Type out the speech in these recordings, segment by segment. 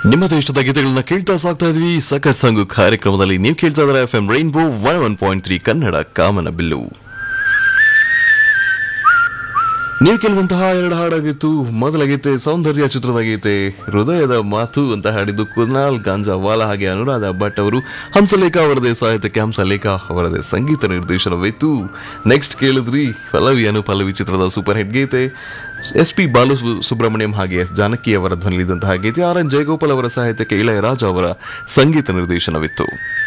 ನಿಮ್ಮ ದೇಶದ ಗೀತೆಗಳನ್ನ ಕೇಳ್ತಾ ಸಾಕ್ತಾ ಇದ್ವಿ ಸಖತ್ ಸಂಗು ಕಾರ್ಯಕ್ರಮದಲ್ಲಿ ನೀವು ಕೇಳ್ತಾ ಇದ್ದಾರೆ F M rainbow one one point three Kannada ಕಾಮನ ಬಿಲ್ಲು ನೀವು ಕೇಳಿದಂತಹ ಎರಡು ಹಾಡಾಗಿತ್ತು ಮೊದಲ ಗೀತೆ ಸೌಂದರ್ಯ ಚಿತ್ರದ ಗೀತೆ ಹೃದಯದ ಮಾತು ಅಂತ ಹಾಡಿದ್ದು ಕುನಾಲ್ ಗಾಂಜಾವಾಲ ಹಾಗೆ ಅನುರಾಧ ಭಟ್ ಅವರು ಹಂಸಲೇಖ ಅವರದೇ ಸಾಹಿತ್ಯಕ್ಕೆ ಹಂಸಲೇಖ ಅವರದೇ ಸಂಗೀತ ನಿರ್ದೇಶನವಿತ್ತು ನೆಕ್ಸ್ಟ್ ಕೇಳಿದ್ರಿ ಪಲ್ಲವಿ ಅನು ಪಲ್ಲವಿ ಚಿತ್ರದ ಸೂಪರ್ ಹಿಟ್ ಗೀತೆ ಎಸ್ ಪಿ ಬಾಲು ಸು- ಸುಬ್ರಹ್ಮಣ್ಯಂ ಹಾಗೆ ಎಸ್ ಜಾನಕಿ ಅವರ ಧ್ವನಿಲಿದ್ದಂತಹ ಗೀತೆ ಆರ್ ಎನ್ ಜಯಗೋಪಾಲ್ ಅವರ ಸಾಹಿತ್ಯಕ್ಕೆ ಇಳಯರಾಜ ಅವರ ಸಂಗೀತ ನಿರ್ದೇಶನವಿತ್ತು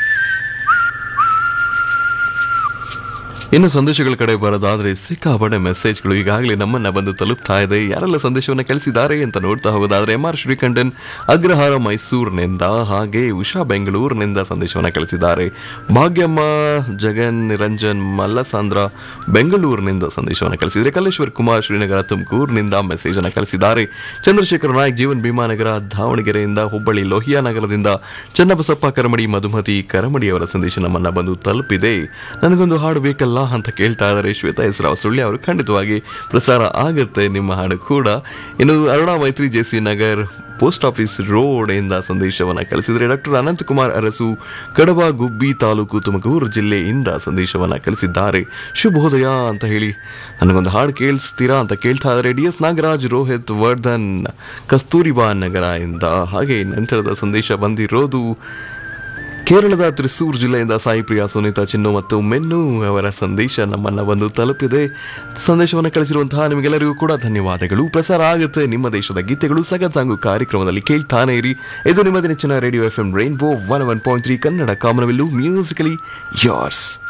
ಇನ್ನು ಸಂದೇಶಗಳ ಕಡೆ ಬರೋದಾದ್ರೆ ಸಿಕ್ಕಾಪಟ್ಟೆ ಮೆಸೇಜ್ಗಳು ಈಗಾಗಲೇ ನಮ್ಮನ್ನ ಬಂದು ತಲುಪ್ತಾ ಇದೆ ಯಾರೆಲ್ಲ ಸಂದೇಶವನ್ನು ಕಳಿಸಿದ್ದಾರೆ ಅಂತ ನೋಡ್ತಾ ಹೋಗೋದಾದ್ರೆ ಎಂ ಆರ್ ಶ್ರೀಕಂಠನ್ ಅಗ್ರಹಾರ ಮೈಸೂರಿನಿಂದ ಹಾಗೆ ಉಷಾ ಬೆಂಗಳೂರಿನಿಂದ ಸಂದೇಶವನ್ನು ಕಳಿಸಿದ್ದಾರೆ ಭಾಗ್ಯಮ್ಮ ಜಗನ್ ನಿರಂಜನ್ ಮಲ್ಲಸಾಂದ್ರ ಬೆಂಗಳೂರಿನಿಂದ ಸಂದೇಶವನ್ನು ಕಳಿಸಿದರೆ ಕಲ್ಲೇಶ್ವರ್ ಕುಮಾರ್ ಶ್ರೀನಗರ ತುಮಕೂರಿನಿಂದ ಮೆಸೇಜ್ ಅನ್ನು ಕಳಿಸಿದ್ದಾರೆ ಚಂದ್ರಶೇಖರ್ ನಾಯಕ್ ಜೀವನ್ ಭೀಮಾನಗರ ದಾವಣಗೆರೆಯಿಂದ ಹುಬ್ಬಳ್ಳಿ ಲೋಹಿಯಾ ನಗರದಿಂದ ಚನ್ನಬಸಪ್ಪ ಕರಮಡಿ ಮಧುಮತಿ ಕರಮಡಿ ಅವರ ಸಂದೇಶ ನಮ್ಮನ್ನ ಬಂದು ತಲುಪಿದೆ ನನಗೊಂದು ಹಾಡು ಬೇಕಲ್ಲ ಅಂತ ಕೇಳ್ತಾ ಇದ್ದಾರೆ ಶ್ವೇತಾ ಹೆಸರಾವ್ ಸುಳ್ಳಿ ಅವರು ಖಂಡಿತವಾಗಿ ಪ್ರಸಾರ ಆಗುತ್ತೆ ನಿಮ್ಮ ಹಾಡು ಕೂಡ ಇನ್ನು Aruna Maitri J C Nagar post office road ಇಂದ ಸಂದೇಶವನ್ನು ಕಳಿಸಿದರೆ ಡಾಕ್ಟರ್ ಅನಂತಕುಮಾರ್ ಅರಸು ಕಡಬ ಗುಬ್ಬಿ ತಾಲೂಕು ತುಮಕೂರು ಜಿಲ್ಲೆಯಿಂದ ಸಂದೇಶವನ್ನು ಕಳಿಸಿದ್ದಾರೆ ಶುಭೋದಯ ಅಂತ ಹೇಳಿ ನನಗೊಂದು ಹಾಡು ಕೇಳಿಸ್ತೀರಾ ಅಂತ ಕೇಳ್ತಾ ಇದ್ದಾರೆ ಡಿ ಎಸ್ ನಾಗರಾಜ್ ರೋಹಿತ್ ವರ್ಧನ್ ಕಸ್ತೂರಿಬಾ ನಗರ ಇಂದ ಹಾಗೆ ನಂತರದ ಸಂದೇಶ ಬಂದಿರೋದು ಕೇರಳದ ತ್ರಿಸೂರ್ ಜಿಲ್ಲೆಯಿಂದ ಸಾಯಿ ಪ್ರಿಯಾ ಸುನೀತಾ ಚಿನ್ನು ಮತ್ತು ಮೆನ್ನು ಅವರ ಸಂದೇಶ ನಮ್ಮನ್ನ ಬಂದು ತಲುಪಿದೆ ಸಂದೇಶವನ್ನು ಕಳಿಸಿರುವಂತಹ ನಿಮಗೆಲ್ಲರಿಗೂ ಕೂಡ ಧನ್ಯವಾದಗಳು ಪ್ರಸಾರ ಆಗುತ್ತೆ ನಿಮ್ಮ ದೇಶದ ಗೀತೆಗಳು ಸಗತ್ ಸಾಂಗು ಕಾರ್ಯಕ್ರಮದಲ್ಲಿ ಕೇಳ್ತಾನೆ ಇರಿ ಇದು ನಿಮ್ಮ ನೆಚ್ಚಿನ radio F M rainbow one one point three Kannada ಕಾಮನವಿಲ್ಲು ಮ್ಯೂಸಿಕಲಿ ಯಾರ್ಸ್